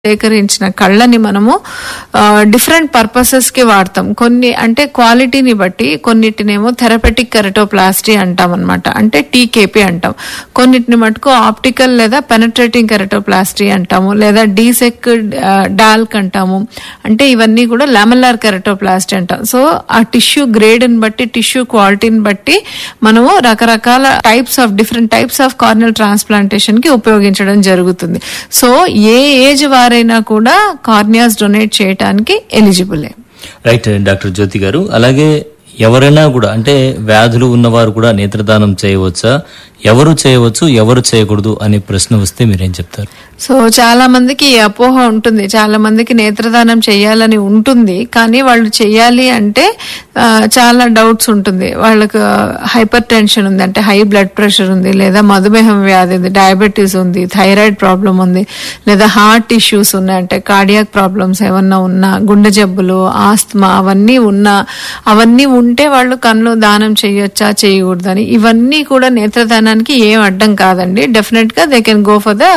సేకరించిన కళ్ళని మనము డిఫరెంట్ పర్పసెస్ కి వాడతాం కొన్ని అంటే క్వాలిటీని బట్టి కొన్నిటినేమో థెరపెటిక్ కెరటోప్లాస్టీ అంటాం అనమాట అంటే టీకేపీ అంటాం కొన్నిటిని మటుకు ఆప్టికల్ లేదా పెనట్రేటింగ్ కెరటోప్లాస్టీ అంటాము లేదా డీసెక్ డాల్క్ అంటాము అంటే ఇవన్నీ కూడా లామెల్లార్ కెరటోప్లాస్టీ అంటాం సో ఆ టిష్యూ గ్రేడ్ ని బట్టి టిష్యూ క్వాలిటీని బట్టి మనము రకరకాల types of different types of corneal transplantation కి ఉపయోగించడం జరుగుతుంది సో ఏ ఏజ్ వారైనా కూడా కార్నియాస్ డొనేట్ చేయడానికి ఎలిజిబులే రైట్ డాక్టర్ జ్యోతి గారు అలాగే ఎవరైనా కూడా అంటే వ్యాధులు ఉన్నవారు కూడా నేత్రదానం చేయవచ్చా ఎవరు చేయవచ్చు ఎవరు చేయకూడదు అనే ప్రశ్న వస్తే మీరేం చెప్తారు సో చాలా మందికి ఈ అపోహ ఉంటుంది చాలా మందికి నేత్రదానం చేయాలని ఉంటుంది కానీ వాళ్ళు చేయాలి అంటే ఆ, చాలా డౌట్స్ ఉంటుంది వాళ్ళకు హైపర్ టెన్షన్ ఉంది అంటే హై బ్లడ్ ప్రెషర్ ఉంది లేదా మధుమేహం వ్యాధి ఉంది డయాబెటీస్ ఉంది థైరాయిడ్ ప్రాబ్లం ఉంది లేదా హార్ట్ ఇష్యూస్ ఉన్నాయి అంటే కార్డియాక్ ప్రాబ్లమ్స్ ఏమన్నా ఉన్నా గుండె జబ్బులు ఆస్తమా అవన్నీ ఉన్నా అవన్నీ ఉంటే వాళ్ళు కళ్ళు దానం చేయొచ్చా చేయకూడదని ఇవన్నీ కూడా నేత్రదానానికి ఏం అడ్డం కాదండి డెఫినెట్ గా they can go for the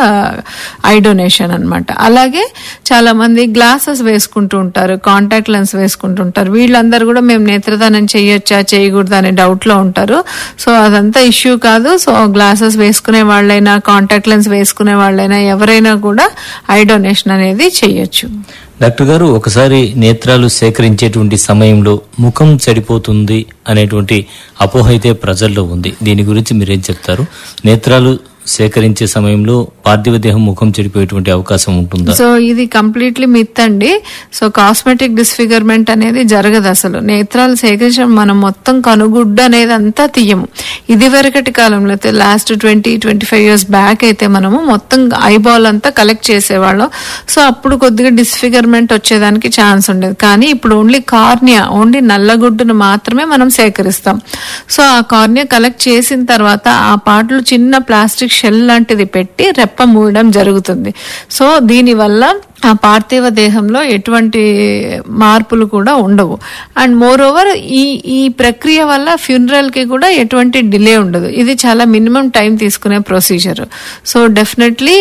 eye donation అనమాట అలాగే చాలా మంది గ్లాసెస్ వేసుకుంటూ ఉంటారు కాంటాక్ట్ లెన్స్ వేసుకుంటుంటారు వీళ్ళందరూ కూడా మేము నేత్రదానం చేయొచ్చా చేయకూడదా అనే డౌట్ లో ఉంటారు సో అదంతా ఇష్యూ కాదు సో గ్లాసెస్ వేసుకునే వాళ్ళైనా కాంటాక్ట్ లెన్స్ వేసుకునే వాళ్ళైనా ఎవరైనా కూడా ఐ డొనేషన్ అనేది చేయొచ్చు డాక్టర్ గారు ఒకసారి నేత్రాలు సేకరించేటువంటి సమయంలో ముఖం చెడిపోతుంది అనేటువంటి అపోహ అయితే ప్రజల్లో ఉంది దీని గురించి మీరేం చెప్తారు నేత్రాలు సేకరించే సమయంలో పార్థివ దేహం ముఖం చెడిపోయేటువంటి అవకాశం ఉంటుందా సో ఇది కంప్లీట్లీ మిత్ అండి సో కాస్మెటిక్ డిస్ఫిగర్మెంట్ అనేది జరగదు అసలు నేత్రాలు సేకరించడం మనం మొత్తం కనుగుడ్డు అనేది అంతా తీయము ఇది వరకటి కాలంలో అయితే last twenty twenty five years back అయితే మనము మొత్తం ఐబాల్ అంతా కలెక్ట్ చేసేవాళ్ళం సో అప్పుడు కొద్దిగా డిస్ఫిగర్మెంట్ వచ్చేదానికి ఛాన్స్ ఉండేది కానీ ఇప్పుడు ఓన్లీ కార్నియా ఓన్లీ నల్లగుడ్డును మాత్రమే మనం సేకరిస్తాం సో ఆ కార్నియా కలెక్ట్ చేసిన తర్వాత ఆ పాటలు చిన్న ప్లాస్టిక్ షెల్ లాంటిది పెట్టి రెప్ప మూయడం జరుగుతుంది సో దీనివల్ల ఆ పార్థివ దేహంలో ఎటువంటి మార్పులు కూడా ఉండవు అండ్ మోర్ ఓవర్ ఈ ఈ ప్రక్రియ వల్ల ఫ్యూనరల్ కి కూడా ఎటువంటి డిలే ఉండదు ఇది చాలా మినిమం టైం తీసుకునే procedure so definitely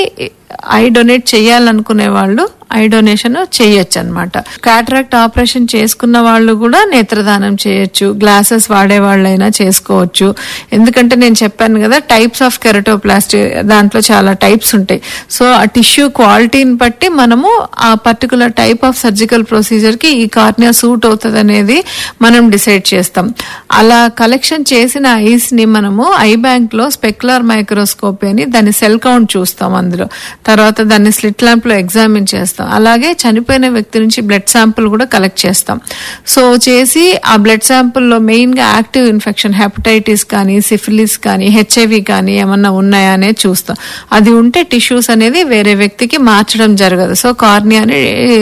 eye donate చేయాలనుకునే వాళ్ళు ఐ డొనేషన్ చేయొచ్చు అనమాట కాట్రాక్ట్ ఆపరేషన్ చేసుకున్న వాళ్ళు కూడా నేత్రదానం చేయొచ్చు గ్లాసెస్ వాడే వాళ్ళైనా చేసుకోవచ్చు ఎందుకంటే నేను చెప్పాను కదా టైప్స్ ఆఫ్ కెరటోప్లాస్టీ దాంట్లో చాలా టైప్స్ ఉంటాయి సో ఆ టిష్యూ క్వాలిటీని బట్టి మనము ఆ particular type of surgical procedure కి ఈ కార్నియా సూట్ అవుతుంది అనేది మనం డిసైడ్ చేస్తాం అలా కలెక్షన్ చేసిన ఐస్ ని మనము ఐ బ్యాంక్ లో స్పెక్యులర్ మైక్రోస్కోపీ అని దాని సెల్ కౌంట్ చూస్తాం అందులో తర్వాత దాన్ని స్లిట్ ల్యాంప్ లో ఎగ్జామిన్ చేస్తాం అలాగే చనిపోయిన వ్యక్తి నుంచి బ్లడ్ శాంపుల్ కూడా కలెక్ట్ చేస్తాం సో చేసి ఆ బ్లడ్ శాంపుల్లో మెయిన్ గా యాక్టివ్ ఇన్ఫెక్షన్ హెపటైటిస్ కానీ సిఫిలిస్ కానీ హెచ్ఐవి కానీ ఏమన్నా ఉన్నాయా అనేది చూస్తాం అది ఉంటే టిష్యూస్ అనేది వేరే వ్యక్తికి మార్చడం జరగదు సో కార్నియాని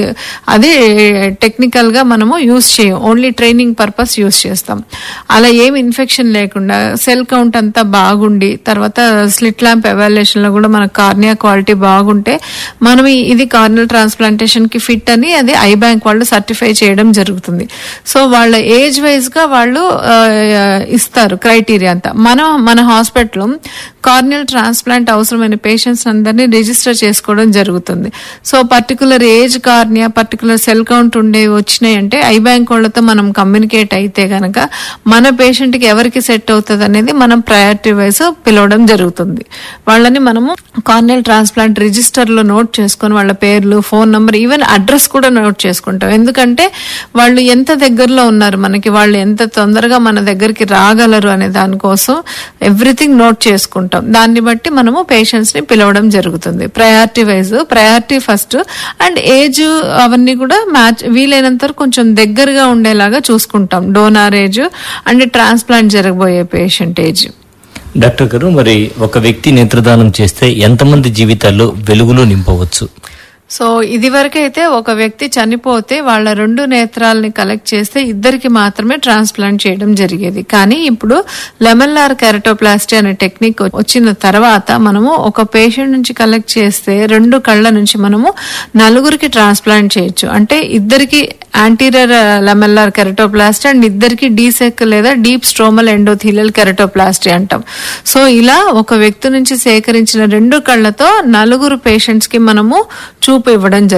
అది టెక్నికల్ గా మనము యూస్ చేయం ఓన్లీ ట్రైనింగ్ పర్పస్ యూస్ చేస్తాం అలా ఏం ఇన్ఫెక్షన్ లేకుండా సెల్ కౌంట్ అంతా బాగుండి తర్వాత స్లిట్ ల్యాంప్ ఎవాల్యుయేషన్ లో కూడా మన కార్నియా క్వాలిటీ బాగుంటే మనం ఈ- ఇది కార్నల్ ట్రాన్స్ప్లాంటేషన్ కి ఫిట్ అని అది ఐ బ్యాంక్ వాళ్ళు సర్టిఫై చేయడం జరుగుతుంది సో వాళ్ళ ఏజ్ వైజ్ గా వాళ్ళు ఆ, ఇస్తారు క్రైటీరియా అంతా మనం మన హాస్పిటల్ కార్నియల్ ట్రాన్స్ప్లాంట్ అవసరమైన పేషెంట్స్ అందరినీ రిజిస్టర్ చేసుకోవడం జరుగుతుంది so particular age cornea particular cell count ఉండే వచ్చినాయి అంటే ఐ బ్యాంక్ వాళ్ళతో మనం కమ్యూనికేట్ అయితే గనక మన పేషెంట్ కి ఎవరికి సెట్ అవుతుంది అనేది మనం ప్రయారిటీ వైజ్ పిలవడం జరుగుతుంది వాళ్ళని మనము కార్నియల్ ట్రాన్స్ప్లాంట్ రిజిస్టర్ లో నోట్ చేసుకొని వాళ్ళ పేర్లు ఫోన్ నంబర్ ఈవెన్ అడ్రస్ కూడా నోట్ చేసుకుంటాం ఎందుకంటే వాళ్ళు ఎంత దగ్గరలో ఉన్నారు మనకి వాళ్ళు ఎంత తొందరగా మన దగ్గరికి రాగలరు అనే దానికోసం ఎవ్రీథింగ్ నోట్ చేసుకుంటాం దాన్ని బట్టి మనము పేషెంట్స్ ని పిలవడం జరుగుతుంది priority wise priority first and age అవన్నీ కూడా మ్యాచ్ వీలైనంత వరకు కొంచెం దగ్గరగా ఉండేలాగా చూసుకుంటాం డోనార్ ఏజ్ అండ్ ట్రాన్స్ప్లాంట్ జరగబోయే పేషెంట్ ఏజ్ డాక్టర్ గారు మరి ఒక వ్యక్తి నేత్రదానం చేస్తే ఎంతమంది జీవితాల్లో వెలుగులు నింపవచ్చు సో ఇది వరకైతే ఒక వ్యక్తి చనిపోతే వాళ్ళ రెండు నేత్రాలని కలెక్ట్ చేస్తే ఇద్దరికి మాత్రమే ట్రాన్స్ప్లాంట్ చేయడం జరిగేది కానీ ఇప్పుడు లెమల్లార్ కెరటోప్లాస్టీ అనే టెక్నిక్ వచ్చిన తర్వాత మనము ఒక పేషెంట్ నుంచి కలెక్ట్ చేస్తే రెండు కళ్ళ నుంచి మనము నలుగురికి ట్రాన్స్ప్లాంట్ చేయొచ్చు అంటే ఇద్దరికి యాంటీరియర్ లెమల్లార్ కెరటోప్లాస్టీ అండ్ ఇద్దరికి డీసెక్ లేదా డీప్ స్ట్రోమల్ ఎండోథీలియల్ కెరటోప్లాస్టీ అంటాం సో ఇలా ఒక వ్యక్తి నుంచి సేకరించిన రెండు కళ్ళతో నలుగురు పేషెంట్స్ కి మనము చూపు ఇవ్వడం జరుగుతుంది